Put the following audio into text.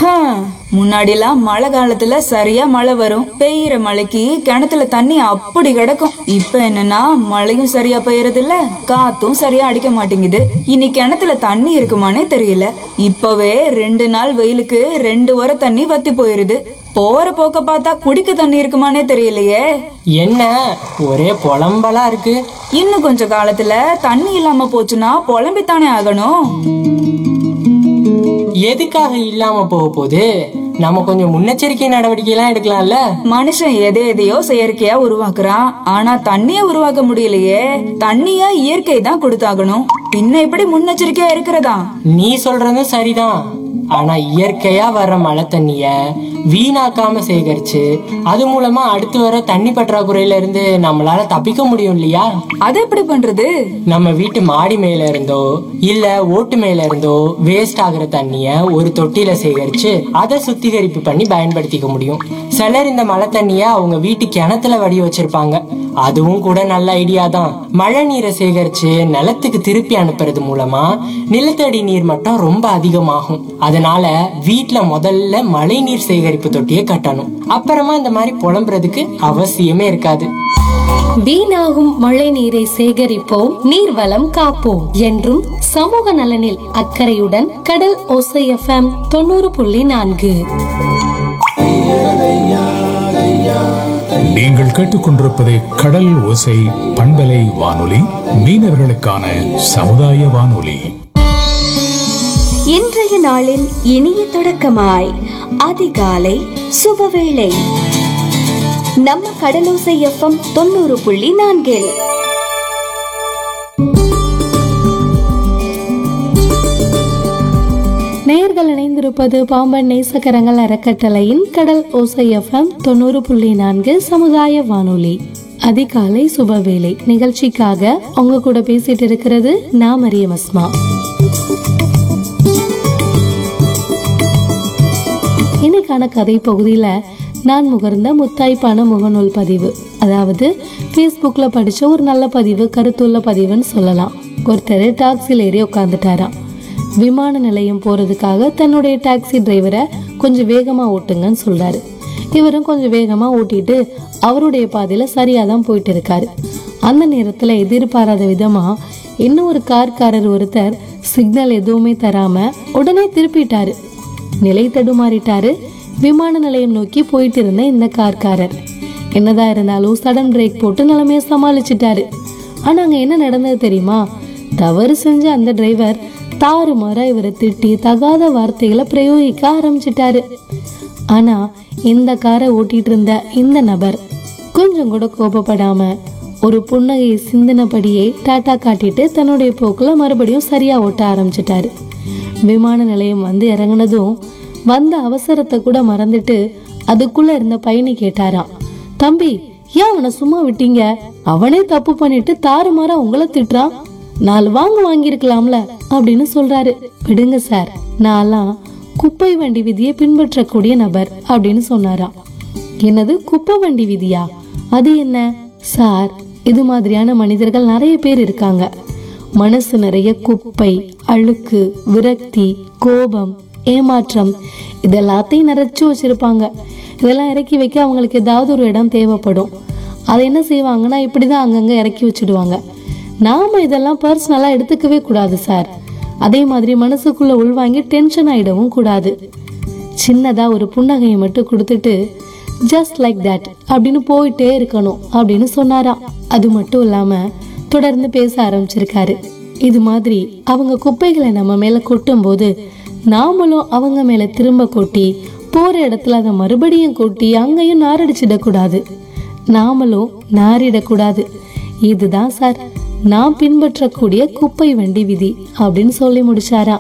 ஹம், முன்னாடிலாம் மழை காலத்துல சரியா மழை வரும் பெய்யற மழைக்கு கிணத்துல தண்ணி அப்படி கிடக்கும் இப்ப என்னன்னா மழையும் சரியா பெய்யறது இல்ல காத்தும் சரியா அடிக்க மாட்டேங்குது இனி கிணத்துல தண்ணி இருக்குமானே தெரியல இப்பவே ரெண்டு நாள் வெயிலுக்கு ரெண்டு வர தண்ணி வத்தி போயிருது போற போக்க பார்த்தா குடிக்க தண்ணி இருக்குமானே தெரியலையே என்ன ஒரே புலம்பலா இருக்கு இன்னும் கொஞ்ச காலத்துல தண்ணி இல்லாம போச்சுன்னா புலம்பித்தானே ஆகணும் எதுக்காக இல்லாம போக போகுது நம்ம கொஞ்சம் முன்னெச்சரிக்கை நடவடிக்கை எல்லாம் எடுக்கலாம்ல மனுஷன் எதை எதையோ செயற்கையா உருவாக்குறான் ஆனா தண்ணிய உருவாக்க முடியலையே தண்ணிய இயற்கை தான் கொடுத்தாகணும் பின்ன எப்படி முன்னெச்சரிக்கையா இருக்கிறதா நீ சொல்றதும் சரிதான் ஆனா இயற்கையா வர்ற மழை தண்ணிய வீணாக்காம சேகரிச்சு அது மூலமா அடுத்து வர தண்ணி பற்றாக்குறையில இருந்து நம்மளால தப்பிக்க முடியும் இல்லையா அது எப்படி பண்றது நம்ம வீட்டு மாடி மேல இருந்தோ இல்ல ஓட்டு மேல இருந்தோ வேஸ்ட் ஆகுற தண்ணிய ஒரு தொட்டியில சேகரிச்சு அதை சுத்திகரிப்பு பண்ணி பயன்படுத்திக்க முடியும் சிலர் இந்த மழை தண்ணிய அவங்க வீட்டு கிணத்துல வடி வச்சிருப்பாங்க அதுவும் கூட நல்ல ஐடியா தான் மழை நீரை சேகரிச்சு நிலத்துக்கு திருப்பி அனுப்புறது மூலமா நிலத்தடி நீர் மட்டம் ரொம்ப அதிகமாகும் அதனால வீட்ல முதல்ல மழை நீர் சேகரிப்பு தொட்டியை கட்டணும் அப்புறமா இந்த மாதிரி புலம்புறதுக்கு அவசியமே இருக்காது வீணாகும் மழை நீரை சேகரிப்போம் நீர்வளம் காப்போம் என்றும் சமூக நலனில் அக்கறையுடன் கடல் ஓசை எஃப்எம் தொண்ணூறு புள்ளி நான்கு நீங்கள் கேட்டுக்கொண்டிருப்பது கடல் ஓசை பண்பலை வானொலி மீனவர்களுக்கான சமுதாய வானொலி இன்றைய நாளின் இனிய தொடக்கமாய் அதிகாலை சுபவேளை நம்ம கடலோசை எஃப்எம் தொண்ணூறு புள்ளி நான்கில் நேர்கள் இணைந்திருப்பது பாம்பன் நேசக்கரங்கள் அறக்கட்டளையின் கடல் ஓசை எஃப்எம் தொண்ணூறு புள்ளி நான்கு சமுதாய வானொலி அதிகாலை சுபவேளை நிகழ்ச்சிக்காக உங்க கூட பேசிட்டு இருக்கிறது நான் மரியம் அஸ்மா இன்னைக்கான கதை பகுதியில நான் முகர்ந்த முத்தாய்ப்பான முகநூல் பதிவு அதாவது ஃபேஸ்புக்கில் படிச்ச ஒரு நல்ல பதிவு கருத்துள்ள பதிவுன்னு சொல்லலாம் ஒருத்தர் டாக்ஸியில் ஏறி உட்காந்துட்டாராம் விமான நிலையம் போறதுக்காக தன்னுடைய டாக்ஸி டிரைவரை கொஞ்சம் வேகமா ஓட்டுங்கன்னு சொல்றாரு இவரும் கொஞ்சம் வேகமா ஓட்டிட்டு அவருடைய பாதையில சரியா தான் போயிட்டு இருக்காரு அந்த நேரத்துல எதிர்பாராத விதமா இன்னும் ஒரு கார்காரர் ஒருத்தர் சிக்னல் எதுவுமே தராம உடனே திருப்பிட்டாரு நிலை தடுமாறிட்டாரு விமான நிலையம் நோக்கி போயிட்டு இருந்த இந்த கார்காரர் என்னதான் இருந்தாலும் சடன் பிரேக் போட்டு நிலைமைய சமாளிச்சிட்டாரு ஆனா அங்க என்ன நடந்தது தெரியுமா தவறு செஞ்ச அந்த டிரைவர் தாறுமாறா இவரை திட்டி தகாத வார்த்தைகளை பிரயோகிக்க ஆரம்பிச்சிட்டாரு ஆனா இந்த காரை ஓட்டிட்டு இருந்த இந்த நபர் கொஞ்சம் கூட கோபப்படாம ஒரு புன்னகையை சிந்தினபடியே டாட்டா காட்டிட்டு தன்னுடைய போக்குல மறுபடியும் சரியா ஓட்ட ஆரம்பிச்சிட்டாரு விமான நிலையம் வந்து இறங்குனதும் வந்த அவசரத்தை கூட மறந்துட்டு அதுக்குள்ள இருந்த பயணி கேட்டாராம் தம்பி ஏன் அவனை சும்மா விட்டீங்க அவனே தப்பு பண்ணிட்டு தாறுமாறா உங்களை திட்டுறான் நாலு வாங்க வாங்கியிருக்கலாம்ல அப்படின்னு சொல்றாரு விடுங்க சார் நான்லாம் குப்பை வண்டி விதியை பின்பற்றக்கூடிய நபர் அப்படின்னு சொன்னாராம் என்னது குப்பை வண்டி விதியா அது என்ன சார் இது மாதிரியான மனிதர்கள் நிறைய பேர் இருக்காங்க மனசு நிறைய குப்பை அழுக்கு விரக்தி கோபம் ஏமாற்றம் இதெல்லாத்தையும் நிறைச்சு வச்சிருப்பாங்க இதெல்லாம் இறக்கி வைக்க அவங்களுக்கு ஏதாவது ஒரு இடம் தேவைப்படும் அதை என்ன செய்வாங்கன்னா இப்படிதான் அங்கங்க இறக்கி வச்சிடுவாங்க நாம இதெல்லாம் பர்சனலா எடுத்துக்கவே கூடாது சார் அதே மாதிரி மனசுக்குள்ள உள்வாங்கி டென்ஷன் ஆயிடவும் கூடாது சின்னதா ஒரு புன்னகையை மட்டும் கொடுத்துட்டு ஜஸ்ட் லைக் தட் அப்படின்னு போயிட்டே இருக்கணும் அப்படின்னு சொன்னாராம் அது மட்டும் இல்லாம தொடர்ந்து பேச ஆரம்பிச்சிருக்காரு இது மாதிரி அவங்க குப்பைகளை நம்ம மேல கொட்டும் போது நாமளும் அவங்க மேல திரும்ப கொட்டி போற இடத்துல அதை மறுபடியும் கொட்டி அங்கேயும் நாரடிச்சிடக்கூடாது நாமளும் நாரிடக்கூடாது இதுதான் சார் நான் பின்பற்றக்கூடிய குப்பை வண்டி விதி அப்படின்னு சொல்லி முடிச்சாராம்